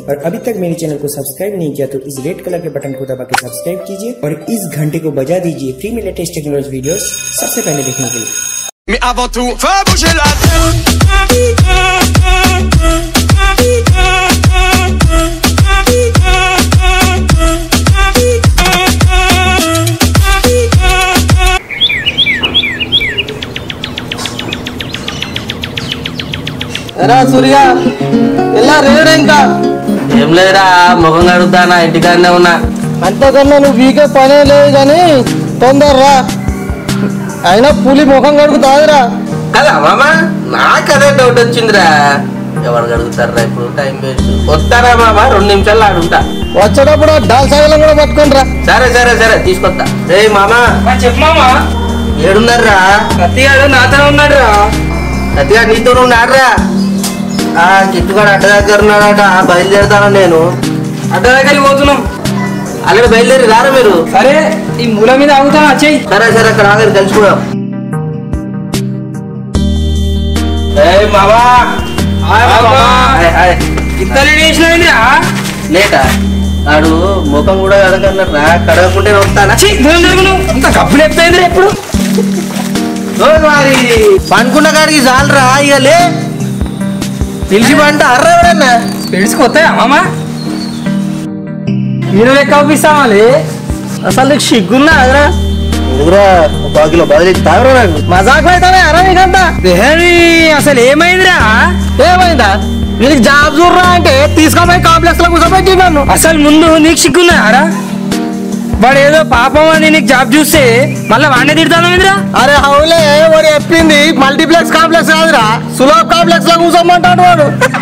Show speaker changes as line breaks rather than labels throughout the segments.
और अभी तक मेरे चैनल को सब्सक्राइब नहीं किया तो इस रेड कलर के बटन को दबा के सब्सक्राइब कीजिए और इस घंटे को बजा दीजिए फ्री में लेटेस्ट टेक्नोलॉजी वीडियोस सबसे पहले देखने के लिए
Mais avant tout, fais bouger la tête.
ఎరా సూర్య ఎలా రేడా ఇంకా
ఏం లేదురా ముఖం కడుగుతానా ఇంటికాడనే ఉన్నా
అంతకన్నా నువ్వు వీకే పనే లేదు కానీ తొందరరా అయినా పులి ముఖం కడుగుతాదిరా
కదా మామ నాకు అదే డౌట్ వచ్చిందిరా ఎవరు కడుగుతారా ఇప్పుడు టైం వేస్ట్ వస్తారా మామ రెండు నిమిషాలు ఆడుంటా
వచ్చేటప్పుడు ఆ డాల్ సగలం కూడా పట్టుకుంటారా
సరే సరే సరే తీసుకొస్తా రే మామ
చెప్పు మామా
ఏడున్నారా
కత్తిగాడు నాతోనే ఉన్నాడు రా
అతిగా నీతో ఉన్నాడురా ఆ కిట్టుగాడు అడ్డ దగ్గర ఉన్నాడట బయలుదేరుతాను నేను
అడ్డ దగ్గరికి పోతున్నాం
అలాగే బయలుదేరి రారా మీరు
సరే ఈ మూల మీద ఆగుతాను వచ్చేయి
సరే సరే అక్కడ ఆగరు కలుసుకున్నాం ఏయ్ మామా హాయ్ హాయ్
ఇంత లేట్ చేసినవిందిరా
లేటా ఆడు ముఖం కూడా కడగన్నట్రా కడగకుంటే వస్తానా
ఛీ, దూరం జరుగు నువ్వు ఇంత కప్పులు ఎప్పుడైందిరా ఎప్పుడు
మరి పండుకున్న కాడికి చాలరా ఇక లే పిలిచి పంట అర్ర ఎవడన్నా
పెడుచుకొస్తాయా మామా మీరు లెక్క అవుపిస్తామాలి
అసలు నీకు సిగ్గున్నా అదరా ఎదురా ఒక కిలో బదిలీ తాగరా నాకు
మజాకులు అయితే అరా నీకంతా
దేహని అసలు ఏమైందిరా
ఏమైందా వీళ్ళకి జాబ్ చూడరా అంటే తీసుకోపోయి కాంప్లెక్స్ లో కూర్చోబెట్టి నన్ను
అసలు ముందు నీకు సిగ్గున్నారా వాడు ఏదో పాపం అని నీకు జాబ్ చూస్తే మళ్ళీ వాడినే తిడతాను ఏందిరా
అరే హౌలే వాడు చెప్పింది మల్టీప్లెక్స్ కాంప్లెక్స్ కాదురా సులభ్ కాంప్లెక్స్ లో కూర్చోమంటాడు వాడు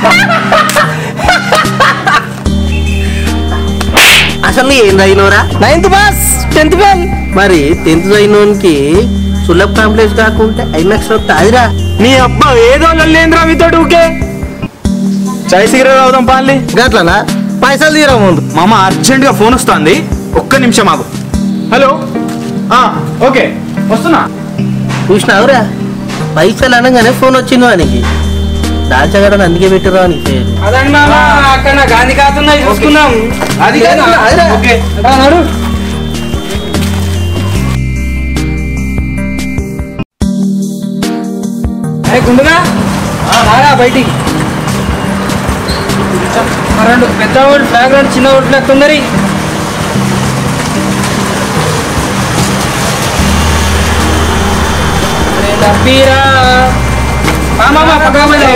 అసలు ఏం చదివినవరా
నైన్త్ పాస్ టెన్త్ ఫెయిల్
మరి టెన్త్ చదివినోనికి సులభ్ కాంప్లెక్స్ కాకుంటే ఐమాక్స్ వస్తా అదిరా
నీ అబ్బా ఏదో లేదురా మీతో ఊకే చాయ్ సిగరెట్ అవుదాం పాలి
గట్లనా పైసలు తీరా ముందు
మామ అర్జెంట్ గా ఫోన్ వస్తుంది ఒక్క నిమిషం ఆగు హలో ఆ, ఓకే వస్తున్నా
చూసినావురా పైసలు అనగానే ఫోన్ వచ్చింది వానికి దాచగడని అందుకే పెట్టిరా అని పేరు
అదండి మామ అక్కడ గాంధీ కాతున్నాయి చూసుకున్నాం
అది కాదు, అదిరా.
ఓకే రా, నడు అరే గుండుగా రారా బయటికి ఆ రెండు పెద్ద ఓడి ఫ్లాగ్ రెండు చిన్న ఓడి ఫ్లాగ్ తొందరి అరే తప్పిరా మామ పక్కన పోయినా.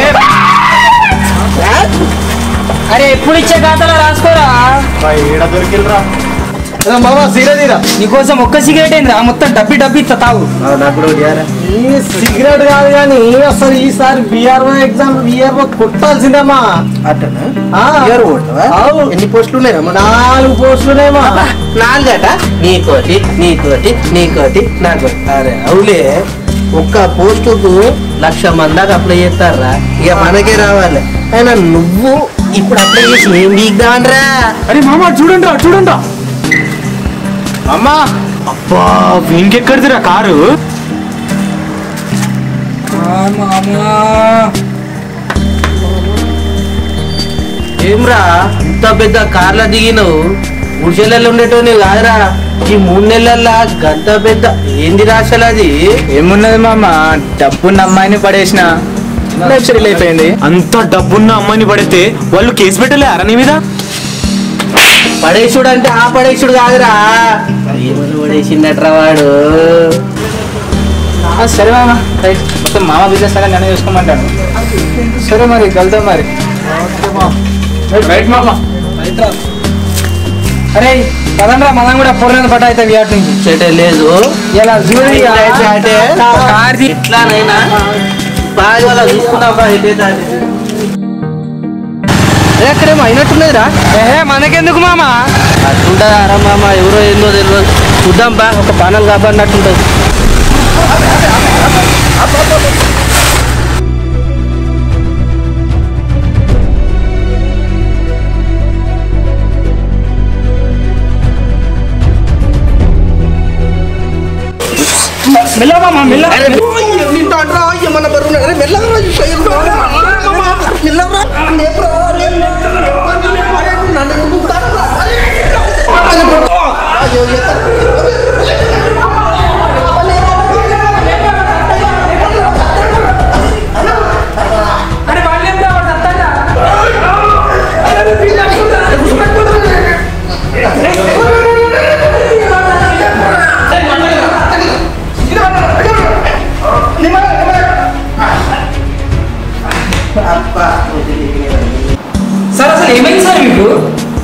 అరే ఎప్పుడు ఇచ్చే ఖాతాలో రాసుకోరా
ఏడ దొరికిల్రా
మామ సీరే తీరా
నీకోసం ఒక్క సిగరెట్ ఏంద్రా మొత్తం డబ్బి డబ్బి ఇస్తా తాగు
నాకు కూడా ఇయ్యారా?
ఈ సిగరెట్ కాదు కానీ అసలు ఈసారి విఆర్ఓ ఎగ్జామ్ విఆర్ఓ కొట్టాల్సిందమ్మా
అట్టనా
ఆ.
ఇయర్ కొడతావా?
అవును.
ఎన్ని పోస్టులు ఉన్నాయమ్మా
నాలుగు పోస్టులేమా
నాలుగట నీకోటి నీకోటి నీకోటి నాకు అరే అవులే ఒక్క పోస్టుకు లక్ష మంది దాకా అప్లై చేస్తారా ఇక మనకే రావాలి అయినా నువ్వు ఇప్పుడు అప్లై చేసి ఏం వీక్దామనరా
అరే మామ చూడండి రా చూడండి రా అమ్మా అబ్బా వీనికెక్కడిదిరా కారు
ఏమ్రా ఇంత పెద్ద కార్ల దిగినవు గుడిసెలలో ఉండేటోని కాదురా ఈ మూడు నెలల్లో గంత పెద్ద ఏంది రాశలు అది
ఏమున్నది మామ డబ్బున్న అమ్మాయిని పడేసిన లక్షరీలు అయిపోయింది అంత డబ్బున్న అమ్మాయిని పడితే వాళ్ళు కేసు పెట్టలే అరా నీ మీద
పడేసుడు అంటే ఆ పడేసుడు కాదురా ఏమని పడేసిందట్రా వాడు
సరే మామ రైట్ మొత్తం మామ బిజినెస్ అలా నేను చూసుకోమంటాను సరే మరి కలుద్దాం మరి రైట్ మామ
అరే పదండ్రా మనం కూడా పొర్రెంత పట్ట అయితే వియాట్ నుంచి
చెటే లేదు
ఇలా చూడు ఇక.
అయితే అంటే
కార్ తీ-
ఎట్లానైనా బాగా అలా చూసుకుందాం బా ఎటైతే అది. ఏ, అక్కడేమో అయినట్టున్నదిరా
ఏ మనకెందుకు మామ
అట్లుంటదా మామ ఎవరో ఏందో తెలియదు చూద్దాం బా ఒక పానం కాపాడినట్టుంటది
మెల్ల మామ మెల్ల
మెల్లగా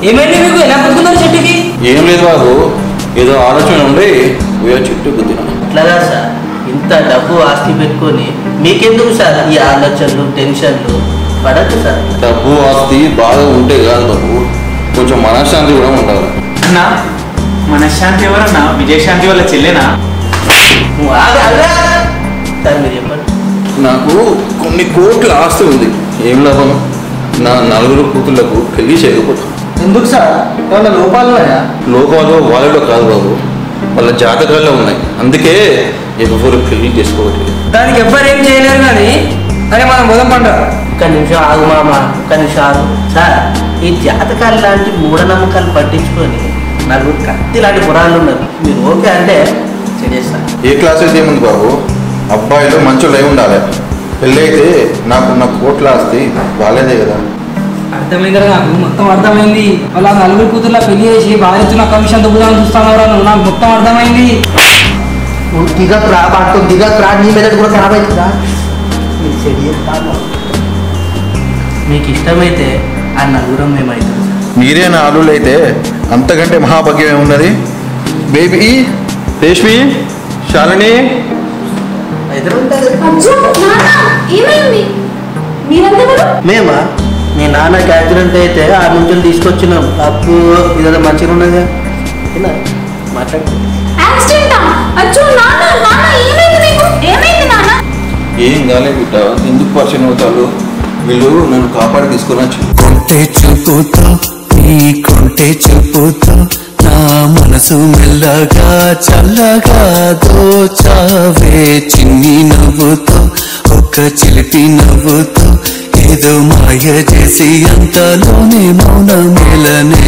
ఏమైంది మీకు ఎలా పుట్టుకున్నారు చెట్టుకి
ఏం లేదు బాబు ఏదో ఆలోచన ఉండి వేరే చెట్టు గుద్దిన
ఇట్లాగా సార్ ఇంత డబ్బు ఆస్తి పెట్టుకొని మీకెందుకు సార్ ఈ ఆలోచనలు టెన్షన్లు పడద్దు సార్
డబ్బు ఆస్తి బాగా ఉంటే కాదు బాబు కొంచెం మనశ్శాంతి కూడా ఉండాలి
అన్నా మనశ్శాంతి ఎవరన్నా విజయశాంతి వాళ్ళ చెల్లెనా
నువ్వు ఆగు, ఆగు. సార్ మీరు చెప్పండి
నాకు కొన్ని కోట్ల ఆస్తి ఉంది ఏం లాభం నా నలుగురు కూతుళ్లకు పెళ్లి చేయకపోతాం
ఎందుకు సార్ ఏమన్నా లోపాలు ఉన్నాయా
లోపాలు వాళ్ళలో కాదు బాబు వాళ్ళ జాతకాల్లో ఉన్నాయి అందుకే ఎవరు పెళ్లి చేసుకోవట్లేదు
దానికి ఎవ్వరు ఏం చేయలేరు కానీ అరే మనం మొదం పంట
ఒక్క నిమిషం ఆగు మామ ఒక్క నిమిషం ఆగు సార్ ఈ జాతకాలు లాంటి మూఢనమ్మకాలు పట్టించుకొని నలుగురు కత్తి లాంటి పురాణాలు ఉన్నారు మీరు ఓకే అంటే చేస్తాను
ఏ క్లాస్ అయితే ఏముంది బాబు అబ్బాయిలు మంచోళ్ళు అయి ఉండాలి పెళ్ళి అయితే నాకున్న కోట్ల ఆస్తి వాళ్ళదే కదా
అర్థమైంది కదా నాకు మొత్తం అర్థమైంది వాళ్ళ నలుగురు కూతుర్లా పెళ్లి చేసి భార్యతో కమిషన్ దుబ్బుదామని చూస్తాను నువ్వు నాకు మొత్తం అర్థమైంది
నువ్వు దిగకు రా పట్టుకో దిగకు రా నీ మీద కూడా ఖరాబ్ అవుతుందా మీరు చెడి చేస్తాను మీకు ఇష్టమైతే ఆ నలుగురం మేమవుతాం సార్
మీరే నా అల్లుళ్ళు అయితే అంతకంటే మహాభాగ్యం ఏమున్నది బేబీ రేష్మి శాలిని
అయితే ఉంటుంది
అజ్జో నాన్న ఏమైంది మీరందరూ
మేమా మీ నాన్నకి యాక్సిడెంట్ అయితే ఆ నుంచి తీసుకొచ్చినాం అప్పు ఇదేదో మంచిగా ఉన్నది మాట్లాడు
యాక్సిడెంటా అజ్జో నాన్న నాన్న ఏమైంది మీకు ఏమైంది నాన్న
ఏం కాలే బిడ్డ ఎందుకు పరిచయం అవుతారు వీళ్ళు నన్ను కాపాడి తీసుకొని వచ్చి
కొంటే చూపుతో నీ కొంటే చూపుతో నా మనసు మెల్లగా చల్లగా దోచావే చిన్ని నవ్వుతో ఒక్క చిలిపి నవ్వుతో ఏదో మాయ చేసి అంతలోనే మౌన మేలనే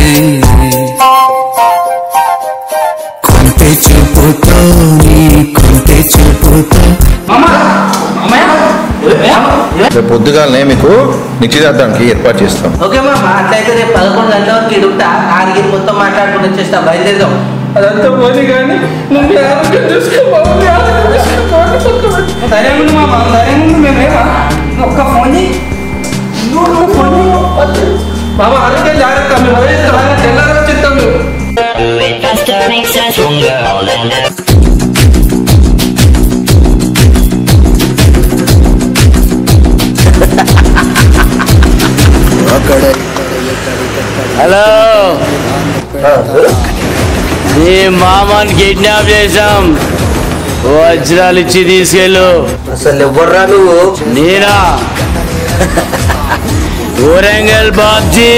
కొంటే చూపుతో నీ కొంటే చూపుతో
రేపు పొద్దుగాలనే మీకు నిశ్చితార్థానికి ఏర్పాటు చేస్తాం
ఓకే మా అట్లయితే రేపు పదకొండు గంటల వరకు ఇడుంటా ఆడికి మొత్తం మాట్లాడుకుంటూ వచ్చేస్తా బయలుదేరదాం
అదంతా పోనీ కానీ నువ్వు మీ ఆరోగ్యం చూసుకో మీ ఆరోగ్యం చూసుకో సరే ముందు మామ సరే ముందు మేమేమా ఒక్క ఫోన్ చేయి నువ్వు ఒక్క ఫోన్ చేయి మామ ఆరోగ్యం జాగ్రత్త మేము పోయేస్తాం తెల్లారి వచ్చేస్తాం మేము
హలో నీ మామని కిడ్నాప్ చేశాం వజ్రాలు ఇచ్చి తీసుకెళ్ళు
అసలు ఎవర్రా నువ్వు
నేనా ఊరంగల్ బాబ్జీ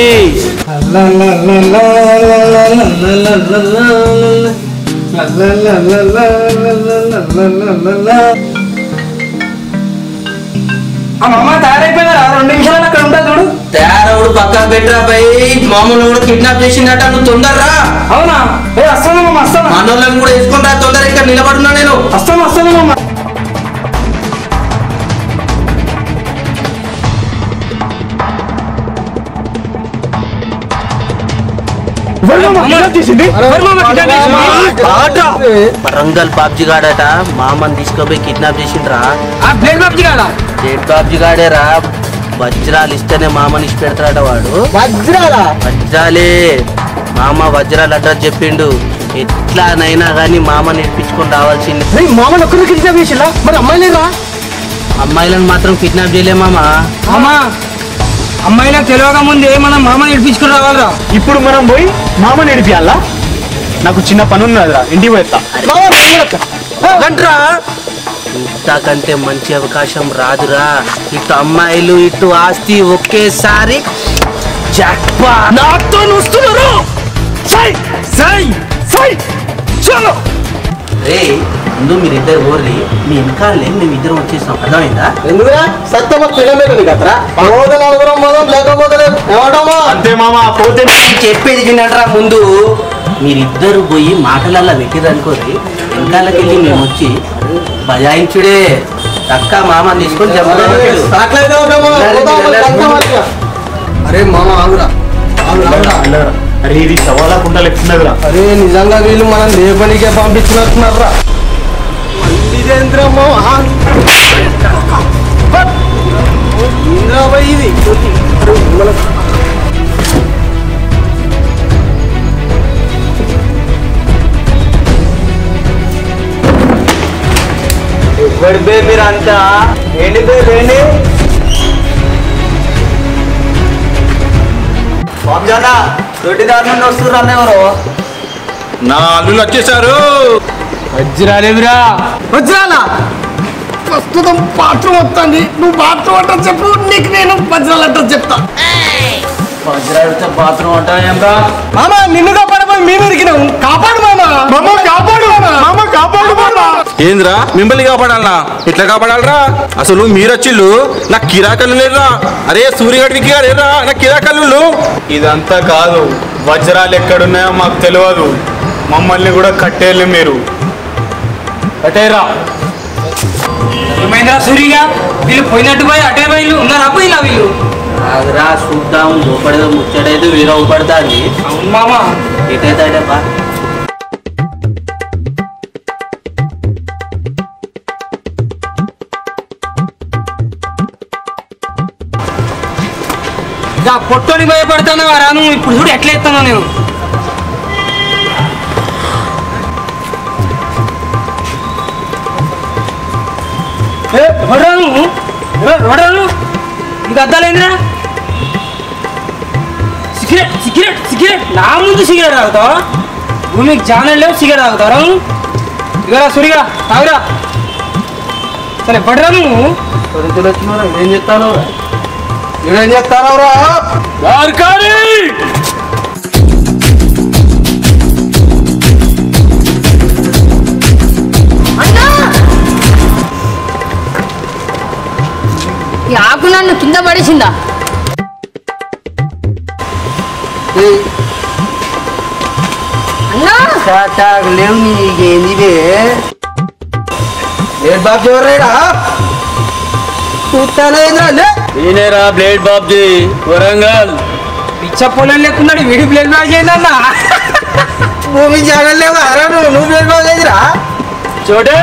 ఆ మామ తయారైపోయినారా రెండు నిమిషాలు అక్కడ ఉంటా చూడు
తయారవుడు పక్కన పెట్టరా పై మామూలు కూడా కిడ్నాప్ చేసిందట నువ్వు తొందరరా
అవునా ఏ వస్తాను మామ వస్తాను
మనోళ్ళని కూడా వేసుకొని రా తొందర ఇక్కడ నిలబడున్నా నేను
వస్తాను వస్తాను మామ
వరంగల్ బాబ్జీ గాడట మామని తీసుకుపోయి కిడ్నాప్ చేసిండ్రా
ఆ ప్లేట్ బాబ్జీ కాదా
డేట్ బాబ్జీ గాడేరా వజ్రాలు ఇస్తేనే మామని ఇచ్చి పెడతాడట వాడు
వజ్రాలా
వజ్రాలే మామ వజ్రాలు అడ్రస్ చెప్పిండు ఎట్లానైనా కానీ మామని ఇప్పించుకొని రావాల్సింది
మామూలు ఒక్కరు కిడ్నాప్ చేసిలా మరి అమ్మాయిలేరా
అమ్మాయిలను మాత్రం కిడ్నాప్ చేయలే మామ
మామా అమ్మాయిలకు తెలియక ముందే మనం మామని ఇడిపించుకుని రావాలరా
ఇప్పుడు మనం పోయి మామని నడిపియాలా నాకు చిన్న పని ఉన్నదిరా ఇంటికి పోయేస్తా
గంట్రా ఇంతకంటే మంచి అవకాశం రాదురా ఇటు అమ్మాయిలు ఇటు ఆస్తి ఒకేసారి జాక్పా
నాతో వస్తున్నారు సై సై సై చలో
రే ముందు మీరిద్దరు ఓర్రి మీ వెనకాలే మేము ఇద్దరం వచ్చేసాం అర్థమైందా
ఎందుకురా సత్యమ పిల్లలు నీకు అత్రా పోతే నలుగురం మొదం లేకపోతే లేదు. ఏమంటామా
అంతే మామ పోతే
నేను చెప్పేది వినట్రా ముందు మీరిద్దరు పోయి మాటలల్లా పెట్టిరనుకోరి వెనకాలకి వెళ్ళి మేము వచ్చి బజాయించుడే చక్క మామ తీసుకొని చెప్పలేదు
అట్లయితే ఓకే మామ. పోతాం, మరి కలుద్దాం మరి ఇక. అరే మామ ఆగురా ఆగురా, ఆగురా.
అరే ఇది సవాలా కుంటలు ఎక్కుతున్నదిరా
అరే నిజంగా వీళ్ళు మనం లేపనికే పంపించినట్టున్నారా ఇదేంద్రమ్మో ఇది
ఎవరి మీరు అంతా ఏంటి బే ఏంటి బాబుజానా దొడ్డిదారి నుండి వస్తున్నారు అన్న ఎవరు
నా అల్లులు వచ్చేసారు
వజ్రాలేవిరా
వజ్రాలా ప్రస్తుతం బాత్రూమ్ వస్తుంది నువ్వు బాత్రూమ్ అంటారు చెప్పు నీకు నేను వజ్రాలు అంటారు చెప్తా
వజ్రాలతో బాత్రూమ్ అంటారా
మామ నిన్ను కాపాడమని మేము ఇరికినాం కాపాడు మామ మామ కాపాడు మామ కాపాడు మామ
ఏంద్రా మిమ్మల్ని కాపాడాలనా ఇట్లా కాపాడాలరా అసలు మీరొచ్చిళ్ళు నాకు కిరాకలు లేరా అరే సూర్యగడికి లేరా నాకు కిరాకలు
ఇదంతా కాదు వజ్రాలు ఎక్కడున్నాయో మాకు తెలియదు మమ్మల్ని కూడా కట్టేయాలి మీరు కట్టేరా
ఏమైందిరా సూరిగా వీళ్ళు పోయినట్టు పోయి అటే వీళ్ళు ఉన్నారా పోయిలా వీళ్ళు
ఆగరా చూద్దాం లోపడేదో ముచ్చడేదో వీరో పడుతుంది
అవును మామ
ఎటైతే అటే బా
దా పొట్టోని భయపడతాను రా నువ్వు ఇప్పుడు చూడు ఎట్లా ఎత్తానో నేను ఏ, ఎవడ్రా నువ్వు ఎవరు- ఎవడ్రా నువ్వు నీకు అద్దాలేందిరా సిగరెట్ సిగరెట్ సిగరెట్ నా ముందు సిగరెట్ తాగుతావా భూమికి ఛానల్ లేవు సిగరెట్ తాగుతారా నువ్వు ఇగరా సురిగా తాగురా సరే పడరా నువ్వు
ఏం చెప్తాను
ఏం చెప్తారా
ఈ ఆకు నన్ను కింద పడేసిందా అన్నా
లేవు నీకేంది
ఏడు బాబు ఎవరేడా చూస్తానేంద్రా
నేనేరా బ్లేడ్ బాబ్జీ వరంగల్
పిచ్చ పొలం లేకున్నాడు వీడి ప్లేట్ బ్యాగ్ చేయండి
భూమి జాగలు లేవు అరా నువ్వు నువ్వు బ్లడ్ బాగలేదురా
చోటే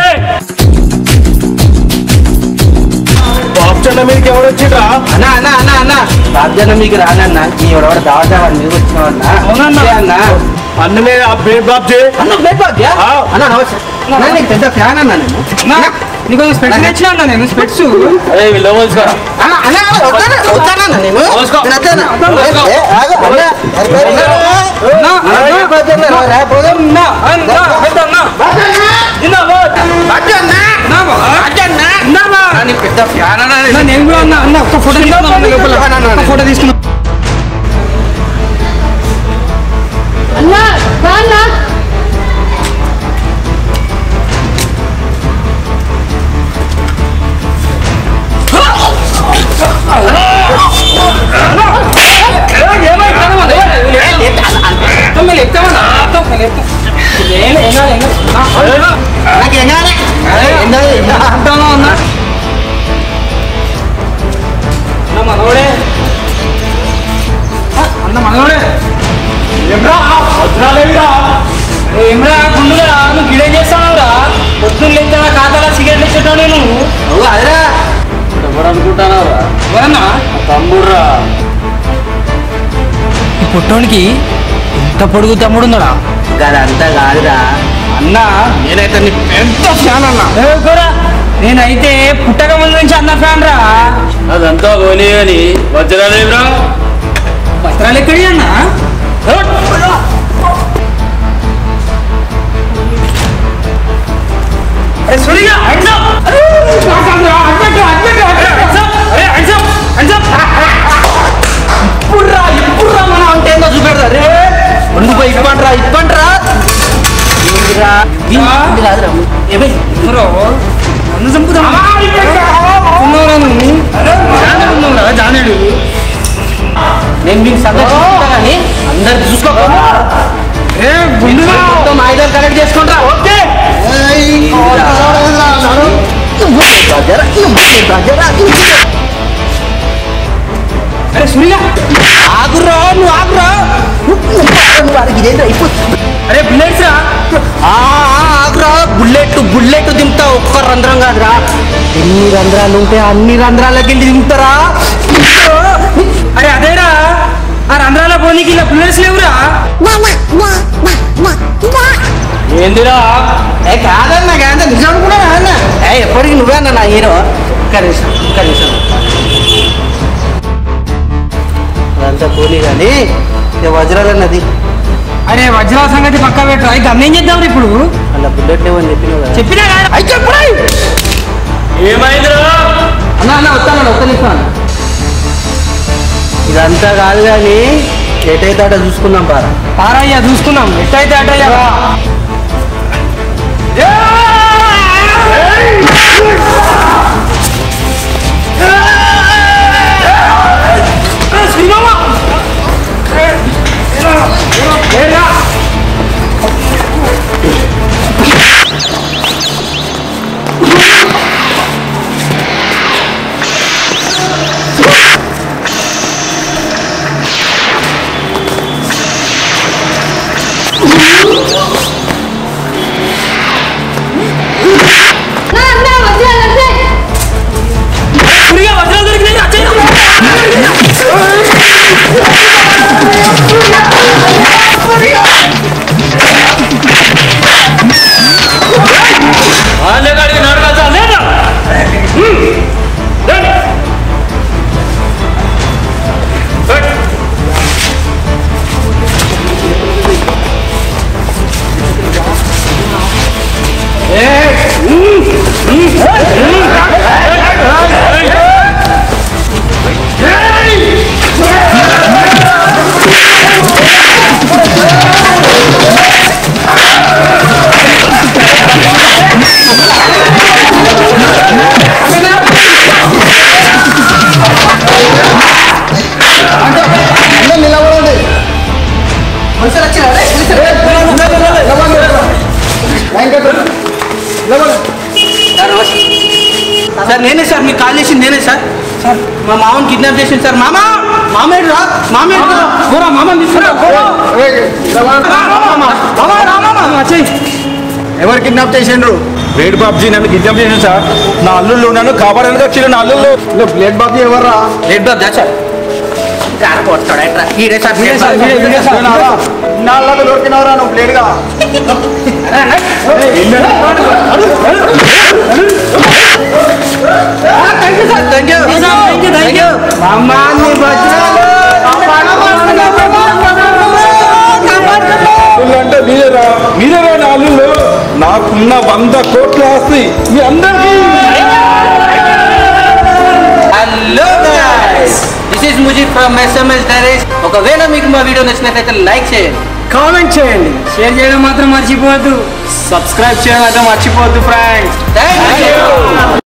బాబ్చన్న మీదకి ఎవరు వచ్చిండ్రా
అన్నా అన్నా అన్నా అన్నా బాధ్యత మీకు రానన్నా నీ ఎవడెవడ దావతావని మీరు వచ్చినావన్నా
అవునన్నా.
ఏ అన్నా
అన్న మీద ఆ బ్లేడ్ బాబ్జీ
అన్న బ్లడ్ బాధ్య
ఆ.
అన్న నమస్తే అన్నా, నీకు పెద్ద ఫ్యాన్ అన్నా నేను
నీకు స్పెట్స్ తెచ్చినా అన్న నేను స్పెట్స్
అరే వీళ్ళు
అన్న అన్న వస్తానా వస్తానన్నా నేను
పోసుకో.
నేను వస్తానా?
పోసుకో.
ఏ, ఆగు, అన్న. అన్న, ఏ బాధ్యత అన్నా? రా, పోదాం. పెద్ద ఫ్యాన్ అన్నా నేను.
నేను కూడా అన్న అన్న ఒక్క ఫోటో తీసుకున్నా లోపల ఒక్క ఫోటో తీసుకున్నా
అన్నా రా అన్నా
నాకు ఏం కావాలి? ఏందో, ఏందో.
మనోడే అన్న మనోడే ఏమ్రా గుండుగా నువ్వు గిడే చేస్తావురా పొద్దున్న లేచా ఖాతాలో సిగరెట్ ఇచ్చేటో నేను
అవ్వ, అదిరా
ఎవరు అనుకుంటానరా
ఎవరన్నా
తమ్ముడురా
ఈ పొట్టోనికి ఎంత పొడుగు తమ్ముడు ఉన్నాడా
గదంతా కాదురా
అన్న
నేనైతే నీ పెద్ద ఫ్యాన్ అన్నా
ఏ కూరా నేనైతే పుట్టక ముందు నుంచి అన్న ఫ్యాన్ రా
అదంతా పోనీ అని వజ్రాలేవురా
పత్రాలు ఎక్కడి అన్న అరే సుడిగా hands up! అరే, నాకంద్రా, అడ్డెట్టు, అడ్డెట్టు, అడ్డెట్టు. Hands up! అరే, hands up, hands up! ఇప్పుడురా, ఇప్పుడురా మనం అంటే ఏందో చూపెడతా రే
ముందుకు ఇప్పండ్రా ఇప్పండ్రా ఏందిరా? ఇది కాదురా ఏమై
బ్రో నన్ను చంపుతా ఉన్నావురా నువ్వు జానేడు ఉన్నావురా జానేడు
నేను మీకు సంగతి చూసుకుంటా కానీ అందరు చూసుకో
ఏ గుండుగా
మొత్తం ఆయుధాలు కలెక్ట్ చేసుకుంటా ఓకే
అరే సూర్య
ఆగురా నువ్వు ఆగురా వాడికి ఇదేంద్రా అయిపోతుంది
అరే బుల్లెట్స్ రా
ఆగురా బుల్లెట్ బుల్లెట్ దింపుతా ఒక్క రంధ్రం కాదురా ఎన్ని రంధ్రాలు ఉంటే అన్ని రంధ్రాలకి వెళ్ళి దింపుతారా
అరే అదేరా ఆ రంధ్రాల పోనీకి ఇలా బుల్లెట్స్ లేవురా ఏందిరా
ఏ కాదన్నా కాదా నిజం కూడా కాదన్నా ఏ ఎప్పటికీ నువ్వే అన్న నా హీరో ఒక్క నిమిషం ఒక్క నిమిషం అదంతా కూలీ కానీ ఇక వజ్రాలన్నది
అరే వజ్రాల సంగతి పక్క పెట్టు అయితే అన్నేం చేద్దాం ఇప్పుడు
అలా బుల్లెట్ లేవని చెప్పినావు కదా
చెప్పినా కదా అయితే ఎప్పుడు ఏమైందిరా
అన్న అన్న వస్తాను ఒక్క నిమిషం అన్న ఇదంతా కాదు కానీ ఎటైతే అట చూసుకుందాం పారా
పారయ్యా చూసుకున్నాం ఎట్టయితే అటయ్యా
నా నా వజ్రాలు వచ్చాయి
వజ్రాలు దొరికినాయి అచ్చయ్య వాళ్ళగాడికి నడక లేదా
మనుషులు వచ్చినా సార్ నేనే సార్ మీకు కాల్ చేసింది నేనే సార్ సార్ మా మామని కిడ్నాప్ చేసింది సార్ మామ మామేడు రా మామేడు రా పోరా మామని తీసుకురా
ఎవరు కిడ్నాప్ చేసిండ్రు రేడ్ బాబ్జీ నన్ను కిడ్నాప్ చేసిండు సార్ నా అల్లుళ్ళు నన్ను కాపాడడానికి వచ్చిండు నా అల్లుళ్ళు ప్లేట్ బాబ్జీ ఎవర్రా
రెడ్ బాబు దా సార్ కొడతాడు ఎట్రా ఈడే సార్
మీరే సార్, మీరే, మీరే సార్.
నాళ్ళకు దొరికినవరా నువ్వు ప్లేట్గా
thank you thank you thank you మామాన్ని
అంటే మీరేరా మీరేరా నా అల్లుళ్ళు నాకున్న వంద కోట్ల ఆస్తి మీ అందరికీ
hello guys this is Mujeeb from SMS diaries ఒకవేళ మీకు మా వీడియో నచ్చినట్లయితే లైక్ చేయండి
కామెంట్ చేయండి షేర్ చేయడం మాత్రం మర్చిపోవద్దు సబ్స్క్రైబ్ చేయడం మాత్రం మర్చిపోవద్దు ఫ్రెండ్స్
థ్యాంక్ యూ